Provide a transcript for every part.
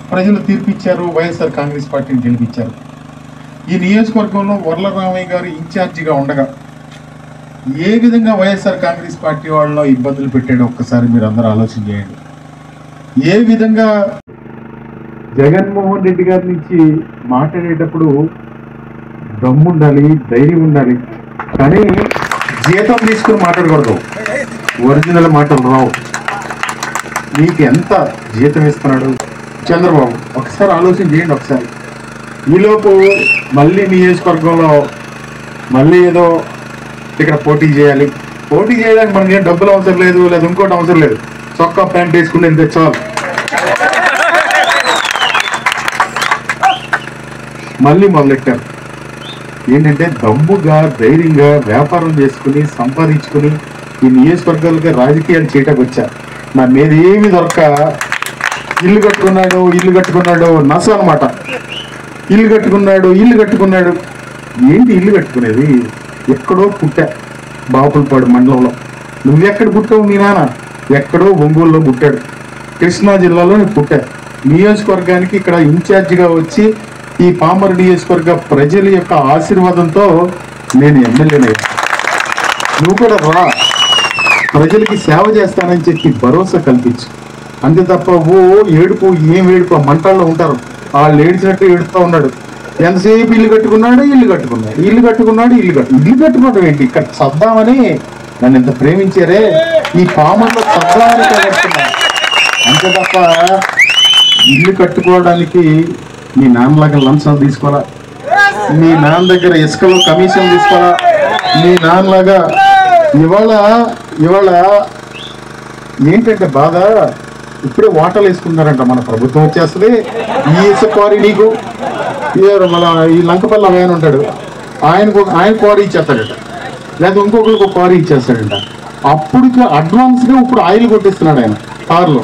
ప్రజలు తీర్పిచ్చారు వైఎస్ఆర్ కాంగ్రెస్ పార్టీని గెలిపించారు ఈ నియోజకవర్గంలో వరలరామయ్య గారు ఇన్ఛార్జిగా ఉండగా ఏ విధంగా వైఎస్ఆర్ కాంగ్రెస్ పార్టీ వాళ్ళలో ఇబ్బందులు పెట్టాడో ఒక్కసారి మీరు అందరూ ఆలోచన చేయండి ఏ విధంగా జగన్మోహన్ రెడ్డి గారి నుంచి మాట్లాడేటప్పుడు దమ్ముండాలి ధైర్యం ఉండాలి కానీ జీతం తీసుకుని మాట్లాడకూడదు ఒరిజినల్ మాటలు రావు నీకు ఎంత జీతం ఇస్తున్నాడు చంద్రబాబు ఒకసారి ఆలోచన చేయండి ఒకసారి ఈలోపు మళ్ళీ నియోజకవర్గంలో మళ్ళీ ఏదో ఇక్కడ పోటీ చేయాలి పోటీ చేయడానికి మనకి ఏం డబ్బులు అవసరం లేదు లేదా ఇంకోటి అవసరం లేదు చొక్కా ప్యాంట్ వేసుకుని ఎంత చాలు మళ్ళీ మొదలెట్టారు ఏంటంటే దమ్ముగా ధైర్యంగా వ్యాపారం చేసుకుని సంపాదించుకుని ఈ నియోజకవర్గాలుగా రాజకీయాలు చేయటానికి వచ్చా నా మీద ఏమి దొరక ఇల్లు కట్టుకున్నాడు ఇల్లు కట్టుకున్నాడు నస అనమాట ఇల్లు కట్టుకున్నాడు ఇల్లు కట్టుకున్నాడు ఏంటి ఇల్లు కట్టుకునేది ఎక్కడో పుట్టా బాపులపాడు మండలంలో నువ్వెక్కడ పుట్టావు మీ నాన్న ఎక్కడో ఒంగోలులో పుట్టాడు కృష్ణా జిల్లాలో నేను పుట్టా నియోజకవర్గానికి ఇక్కడ ఇన్ఛార్జిగా వచ్చి ఈ పామర్ నియోజకవర్గ ప్రజల యొక్క ఆశీర్వాదంతో నేను ఎమ్మెల్యేనయ్యా నువ్వు కూడా రా ప్రజలకి సేవ చేస్తానని చెప్పి భరోసా కల్పించు అంతే తప్ప ఓ ఏడుపు ఏం ఏడుపు ఆ మంటల్లో ఉంటారు వాళ్ళు ఏడిచినట్టు ఏడుస్తూ ఉన్నాడు ఎంతసేపు ఇల్లు కట్టుకున్నాడు ఇల్లు కట్టుకున్నాడు ఇల్లు కట్టుకున్నాడు ఇల్లు కట్టు ఇల్లు కట్టుకోవడం ఏంటి ఇక్కడ చద్దామని నన్ను ఇంత ప్రేమించారే ఈ పామర్లో చద్దామని కట్టుకున్నాను అంతే తప్ప ఇల్లు కట్టుకోవడానికి మీ నాన్నలాగా లంచాలు తీసుకోవాలా మీ నాన్న దగ్గర ఇసుకలో కమిషన్ తీసుకోవాలా మీ నాన్నలాగా ఇవాళ ఇవాళ ఏంటంటే బాధ ఇప్పుడే వాటలు వేసుకున్నారంట మన ప్రభుత్వం వచ్చేస్తుంది ఈ ఇసుక క్వారీ నీకు ఈ మన ఈ లంకపల్లి ఆయన ఉంటాడు ఆయనకు ఆయన క్వారీ ఇచ్చేస్తాడట లేదా ఇంకొకరికి ఒక క్వారీ ఇచ్చేస్తాడంట అప్పుడు అడ్వాన్స్గా ఇప్పుడు ఆయిల్ కొట్టిస్తున్నాడు ఆయన కార్లో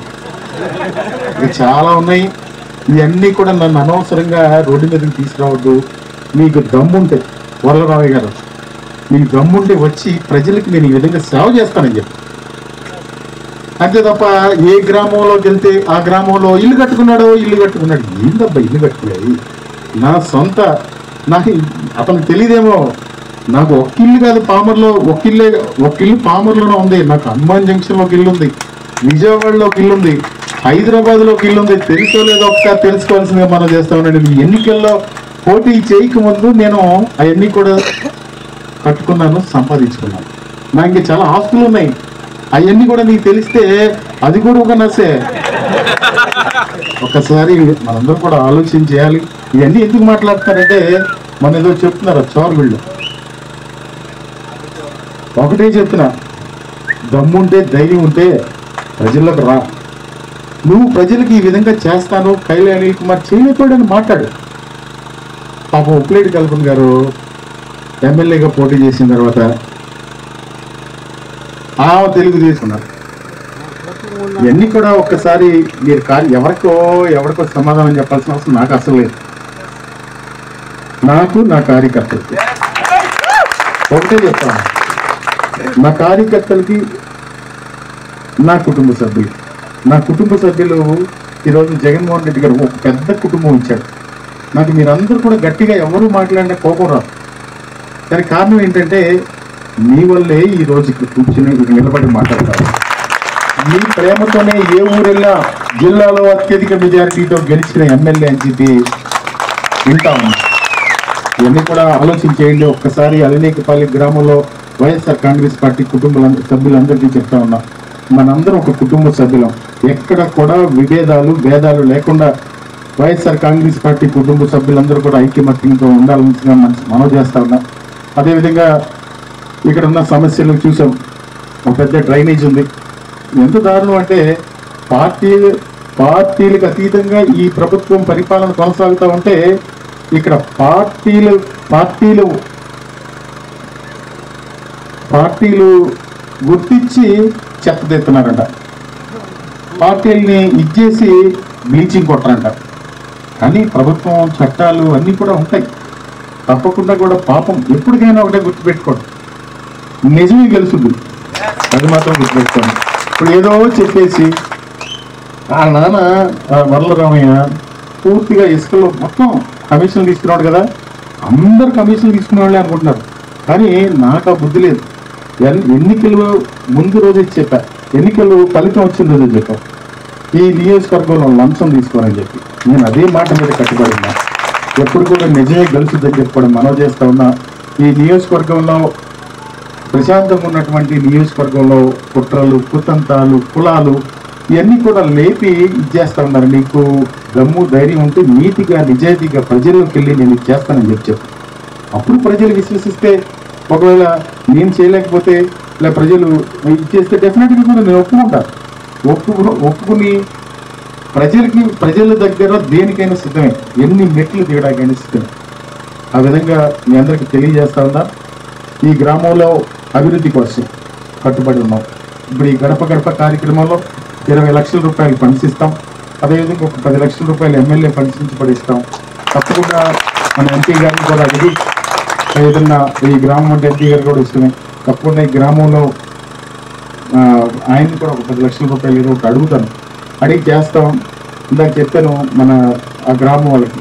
ఇక చాలా ఉన్నాయి ఇవన్నీ కూడా నన్ను అనవసరంగా రోడ్డు మీదకి తీసుకురావద్దు మీకు దమ్ముంటే వరలరామయ్య గారు మీకు దమ్ముంటే వచ్చి ప్రజలకి నేను ఈ విధంగా సేవ చేస్తానని చెప్పి అంతే తప్ప ఏ గ్రామంలోకి వెళ్తే ఆ గ్రామంలో ఇల్లు కట్టుకున్నాడో ఇల్లు కట్టుకున్నాడు ఏందబ్బా ఇల్లు కట్టుకునేది నా సొంత నాకు అతనికి తెలియదేమో నాకు ఒక్క ఇల్లు కాదు పామర్లో ఒక ఇల్లే ఒక ఇల్లు పామర్లోనే ఉంది నాకు హనుమాన్ జంక్షన్లో ఒక ఇల్లు ఉంది విజయవాడలో ఒక ఇల్లు ఉంది హైదరాబాద్లో ఒక ఇల్లు ఉంది తెలుసో లేదో ఒకసారి తెలుసుకోవాల్సిందిగా మనం చేస్తా ఉన్నాను ఈ ఎన్నికల్లో పోటీ చేయకముందు నేను అవన్నీ కూడా కట్టుకున్నాను సంపాదించుకున్నాను నాకు ఇంకా చాలా ఆస్తులు ఉన్నాయి అవన్నీ కూడా నీకు తెలిస్తే అది కూడా ఒక నసే ఒకసారి మనందరం కూడా ఆలోచన చేయాలి ఇవన్నీ ఎందుకు మాట్లాడతారంటే మన ఏదో చెప్తున్నారు చోరు వీళ్ళు ఒకటే చెప్తున్నా దమ్ముంటే ధైర్యం ఉంటే ప్రజల్లోకి రా నువ్వు ప్రజలకి ఈ విధంగా చేస్తాను కైలే అనిల్ కుమార్ చేయలేకపోయాడని మాట్లాడు పాపం ఉప్లేటి కల్పన్ గారు ఎమ్మెల్యేగా పోటీ చేసిన తర్వాత ఆ తెలుగు తీసుకున్నారు ఇవన్నీ కూడా ఒక్కసారి మీరు కా- ఎవరికో ఎవరికో సమాధానం చెప్పాల్సిన అవసరం నాకు అసలు లేదు నాకు నా కార్యకర్తలకి ఒకటే చెప్తాను నా కార్యకర్తలకి నా కుటుంబ సభ్యులు నా కుటుంబ సభ్యులు ఈరోజు జగన్మోహన్ రెడ్డి గారు ఒక పెద్ద కుటుంబం ఇచ్చాడు నాకు మీరందరూ కూడా గట్టిగా ఎవరు మాట్లాడిన కోపం రాదు దానికి కారణం ఏంటంటే మీ వల్లే ఈ రోజు ఇక్కడ కూర్చుని ఇక్కడ నిలబడి మాట్లాడతారు మీ ప్రేమతోనే ఏ ఊరెళ్ళా జిల్లాలో అత్యధిక మెజారిటీతో గెలిచిన ఎమ్మెల్యే అని చెప్పి వింటా ఉన్నాం ఇవన్నీ కూడా ఆలోచన చేయండి ఒక్కసారి అలినేకపల్లి గ్రామంలో వైఎస్ఆర్ కాంగ్రెస్ పార్టీ కుటుంబ సభ్యులందరికీ చెప్తా ఉన్నా మనందరం ఒక కుటుంబ సభ్యులం ఎక్కడ కూడా విభేదాలు భేదాలు లేకుండా వైఎస్ఆర్ కాంగ్రెస్ పార్టీ కుటుంబ సభ్యులందరూ కూడా ఐక్యమత్యంతో ఉండాలని మనం చేస్తా ఉన్నాం అదేవిధంగా ఇక్కడ ఉన్న సమస్యలు చూసాం ఒక పెద్ద డ్రైనేజ్ ఉంది ఎంత దారుణం అంటే పార్టీ పార్టీలకు అతీతంగా ఈ ప్రభుత్వం పరిపాలన కొనసాగుతూ ఉంటే ఇక్కడ పార్టీలు పార్టీలు పార్టీలు గుర్తించి చెత్త తెస్తున్నారంట పార్టీల్ని ఇచ్చేసి బ్లీచింగ్ కొట్టరంట కానీ ప్రభుత్వం చట్టాలు అన్నీ కూడా ఉంటాయి తప్పకుండా కూడా పాపం ఎప్పటికైనా ఒకటే గుర్తుపెట్టుకోండి నిజమే గెలుస్తుంది అది మాత్రం గుర్తుపెట్టుకోండి ఇప్పుడు ఏదో చెప్పేసి ఆ నాన్న ఆ వరలరామయ్య పూర్తిగా ఇసుకలో మొత్తం కమిషన్ తీసుకున్నాడు కదా అందరు కమిషన్ తీసుకునే వాళ్ళే అనుకుంటున్నారు కానీ నాకు ఆ బుద్ధి లేదు ఎన్- ఎన్నికలు ముందు రోజే చెప్పా ఎన్నికలు ఫలితం వచ్చిన రోజే చెప్పా ఈ నియోజకవర్గంలో లంచం తీసుకోవాలని చెప్పి నేను అదే మాట మీద కట్టుబడి ఉన్నా ఎప్పుడు కూడా నిజమే గెలుచుద్దని చెప్పి కూడా మనవి చేస్తా ఉన్నా ఈ నియోజకవర్గంలో ప్రశాంతంగా ఉన్నటువంటి నియోజకవర్గంలో కుట్రలు కుతంత్రాలు కులాలు ఇవన్నీ కూడా లేపి ఇచ్చేస్తా ఉన్నారు నీకు దమ్ము ధైర్యం ఉంటే నీతిగా నిజాయితీగా ప్రజల్లోకి వెళ్ళి నేను ఇది చేస్తానని చెప్పి చెప్పు అప్పుడు ప్రజలు విశ్వసిస్తే ఒకవేళ నేను చేయలేకపోతే ఇలా ప్రజలు ఇచ్చేస్తే డెఫినెట్గా కూడా నేను ఒప్పుకుంటా ఒప్పుకు ఒప్పుకుని ప్రజలకి ప్రజల దగ్గర దేనికైనా సిద్ధమే ఎన్ని మెట్లు తీయడానికైనా సిద్ధమే ఆ విధంగా మీ అందరికీ తెలియజేస్తా ఉన్నా ఈ గ్రామంలో అభివృద్ధి కోసం కట్టుబడి ఉన్నాం ఇప్పుడు ఈ గడప గడప కార్యక్రమంలో ఇరవై లక్షల రూపాయలు ఫండ్స్ ఇస్తాం అదేవిధంగా ఒక పది లక్షల రూపాయలు ఎమ్మెల్యే ఫండ్స్ నుంచి కూడా ఇస్తాం తప్పకుండా మన ఎంపీ గారిని కూడా అడిగి ఏదన్నా ఈ గ్రామం అంటే ఎంపీ గారు కూడా ఇష్టమే తప్పకుండా ఈ గ్రామంలో ఆ, ఆయన్ని కూడా ఒక పది లక్షల రూపాయలు ఏదో ఒకటి అడుగుతాను అడిగి చేస్తాం ఇందాక చెప్పాను మన ఆ గ్రామం వాళ్ళకి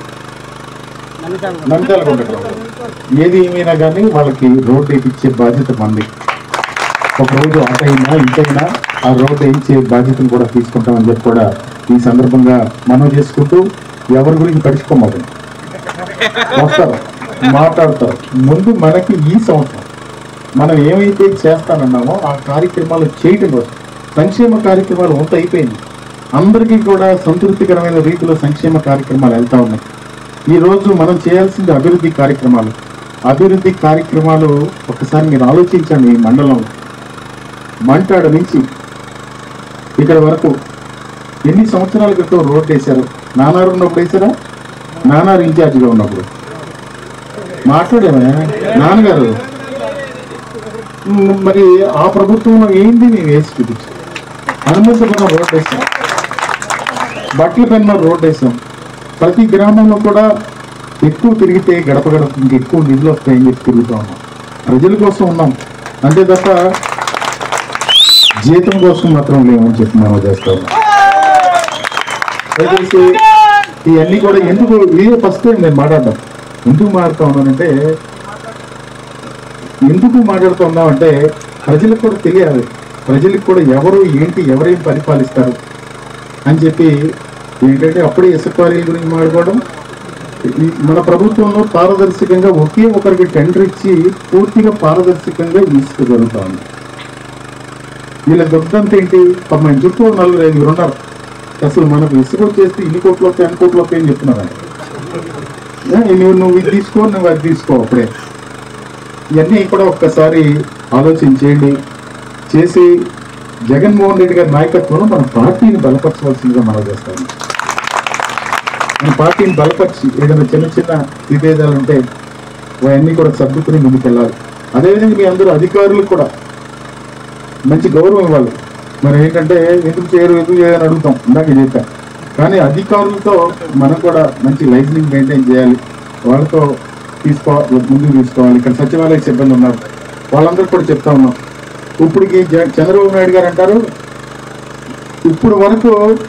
నంద్యాల కొండ గ్రామం ఏది ఏమైనా కానీ వాళ్ళకి రోడ్డు వేయించే బాధ్యత మంది ఒక రోజు అటైనా ఇంటైనా ఆ రోడ్డు వేయించే బాధ్యతను కూడా తీసుకుంటామని చెప్పి కూడా ఈ సందర్భంగా మనం చేసుకుంటూ ఎవరి గురించి పడుచుకోమాకండి వస్తారు మాట్లాడతారు ముందు మనకి ఈ సంవత్సరం మనం ఏమైతే చేస్తానన్నామో ఆ కార్యక్రమాలు చేయటం కోసం సంక్షేమ కార్యక్రమాలు వంత అయిపోయింది అందరికీ కూడా సంతృప్తికరమైన రీతిలో సంక్షేమ కార్యక్రమాలు వెళ్తా ఉన్నాయి ఈ రోజు మనం చేయాల్సింది అభివృద్ధి కార్యక్రమాలు అభివృద్ధి కార్యక్రమాలు ఒకసారి మీరు ఆలోచించండి ఈ మండలంలో మంటాడ నుంచి ఇక్కడ వరకు ఎన్ని సంవత్సరాల క్రితం రోడ్ వేశారు నానారు ఉన్నప్పుడు వేశారా నానారు ఇన్ఛార్జిగా ఉన్నప్పుడు మాట్లాడేమే నాన్నగారు మ్, మరి ఆ ప్రభుత్వంలో ఏంటి నేను వేసి చూపించాను హనుమంతపురం రోడ్ వేసాం బట్టల పెన్న రోడ్ వేసాం ప్రతి గ్రామంలో కూడా ఎక్కువ తిరిగితే గడప గడప ఇంక ఎక్కువ నిధులు వస్తాయని చెప్పి తిరుగుతూ ఉన్నాం ప్రజల కోసం ఉన్నాం అంతే తప్ప జీతం కోసం మాత్రం లేమని చెప్పి మనం చేస్తా ఉన్నాం దయచేసి ఇవన్నీ కూడా ఎందుకు ఇదే ఫస్ట్ టైం నేను మాట్లాడడం ఎందుకు మాట్లాడుతూ ఉన్నానంటే ఎందుకు మాట్లాడుతూ ఉన్నామంటే ప్రజలకు కూడా తెలియాలి ప్రజలకు కూడా ఎవరు ఏంటి ఎవరేం పరిపాలిస్తారు అని చెప్పి ఏంటంటే అప్పుడే ఇసుక క్వారీల గురించి మాట్లాడుకోవడం ఈ మన ప్రభుత్వంలో పారదర్శకంగా ఒకే ఒకరికి టెండర్ ఇచ్చి పూర్తిగా పారదర్శకంగా ఇసుక జరుగుతా ఉంది వీళ్ళ దొద్దంతా ఏంటి పాపం ఆయన చుట్టూ నలుగురు ఐదుగురు ఉన్నారు అసలు మనకు ఇసుక వచ్చేస్తే ఇన్ని కోట్లు వస్తాయి అన్ని కోట్లు వస్తాయని చెప్తున్నారు ఆయన ఏ, నువ్వు నువ్వు ఇది తీసుకో నువ్వు అది తీసుకో అప్పుడే ఇవన్నీ కూడా ఒక్కసారి ఆలోచన చేయండి చేసి జగన్మోహన్ రెడ్డి గారి నాయకత్వంలో మన పార్టీని బలపరచవలసిందిగా మనం చేస్తాము మన పార్టీని బలపరిచి ఏదైనా చిన్న చిన్న విభేదాలు ఉంటే అవన్నీ కూడా సర్దుకుని ముందుకెళ్ళాలి అదేవిధంగా మీ అందరూ అధికారులు కూడా మంచి గౌరవం ఇవ్వాలి మరి ఏంటంటే ఎందుకు చేయరు ఎందుకు చేయని అడుగుతాం ఇందాక చెప్పాను కానీ అధికారులతో మనం కూడా మంచి లైసెన్సింగ్ మెయింటైన్ చేయాలి వాళ్ళతో తీసుకో ముందుకు తీసుకోవాలి ఇక్కడ సచివాలయ సిబ్బంది ఉన్నారు వాళ్ళందరూ కూడా చెప్తా ఉన్నాం ఇప్పటికి జ- చంద్రబాబు నాయుడు గారు అంటారు ఇప్పుడు వరకు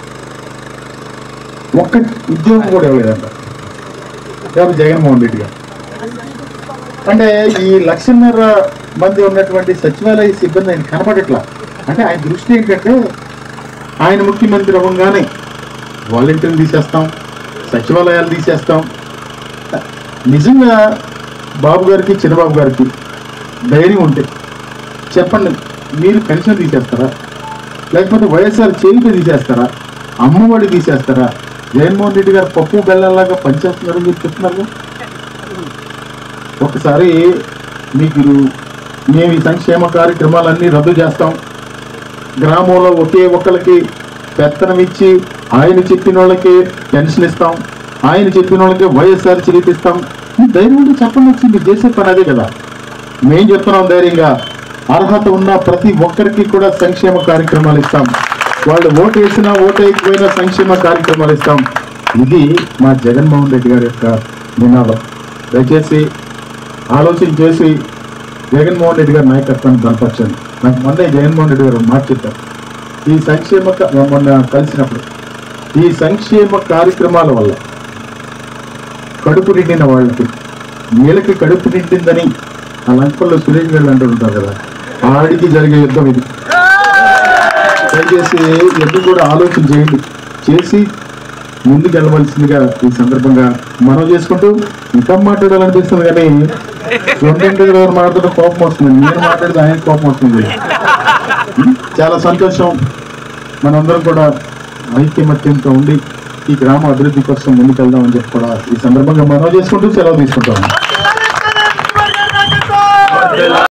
ఒక్క ఉద్యోగం కూడా ఇవ్వలేదంట ఎవరు జగన్మోహన్ రెడ్డి గారు అంటే ఈ లక్షన్నర మంది ఉన్నటువంటి సచివాలయ సిబ్బంది ఆయన కనపడట్లా అంటే ఆయన దృష్టి ఏంటంటే ఆయన ముఖ్యమంత్రి అవ్వగానే వాలంటీర్లు తీసేస్తాం సచివాలయాలు తీసేస్తాం నిజంగా బాబు గారికి చిన్నబాబు గారికి ధైర్యం ఉంటే చెప్పండి మీరు పెన్షన్ తీసేస్తారా లేకపోతే వైఎస్ఆర్ చేయుత తీసేస్తారా అమ్మఒడి తీసేస్తారా జగన్మోహన్ రెడ్డి గారు పప్పు బెల్లంలాగా పనిచేస్తున్నారని మీరు చెప్తున్నారు ఒకసారి మీకు మేము ఈ సంక్షేమ కార్యక్రమాలన్నీ రద్దు చేస్తాం గ్రామంలో ఒకే ఒక్కరికి పెత్తనం ఇచ్చి ఆయన చెప్పిన వాళ్ళకి పెన్షన్ ఇస్తాం ఆయన చెప్పిన వాళ్ళకి వైఎస్ఆర్ చేపిస్తాం ఈ ధైర్యం ఉంటే చెప్పండి వచ్చి మీరు చేసే పని అదే కదా మేం చెప్తున్నాం ధైర్యంగా అర్హత ఉన్న ప్రతి ఒక్కరికి కూడా సంక్షేమ కార్యక్రమాలు ఇస్తాం వాళ్ళు ఓటు వేసినా ఓటు వేయకపోయినా సంక్షేమ కార్యక్రమాలు ఇస్తాం ఇది మా జగన్మోహన్ రెడ్డి గారి యొక్క నినాదం దయచేసి ఆలోచన చేసి జగన్మోహన్ రెడ్డి గారి నాయకత్వాన్ని బలపరచండి నాకు మొన్నే జగన్మోహన్ రెడ్డి గారు మాట చెప్పారు ఈ సంక్షేమ క- మొన్న కలిసినప్పుడు ఈ సంక్షేమ కార్యక్రమాల వల్ల కడుపు నిండిన వాళ్ళకి వీళ్ళకి కడుపు నిండిందని ఆ లంకల్లో సురేష్ గారు అంటూ ఉంటారు కదా ఆడికి జరిగే యుద్ధం ఇది దయచేసి ఎన్ని కూడా ఆలోచన చేయండి చేసి ముందుకు వెళ్ళవలసిందిగా ఈ సందర్భంగా మనం చేసుకుంటూ ఇంకా మాట్లాడాలనిపిస్తుంది కానీ సొంతంగా గారు మాట్లాడితే కోపం వస్తుంది నేను మాట్లాడితే ఆయన కోపం వస్తుంది చాలా సంతోషం మనందరం కూడా ఐక్యమత్యంతో ఉండి ఈ గ్రామ అభివృద్ధి కోసం ముందుకెళ్దామని చెప్పి కూడా ఈ సందర్భంగా మనం చేసుకుంటూ సెలవు తీసుకుంటాం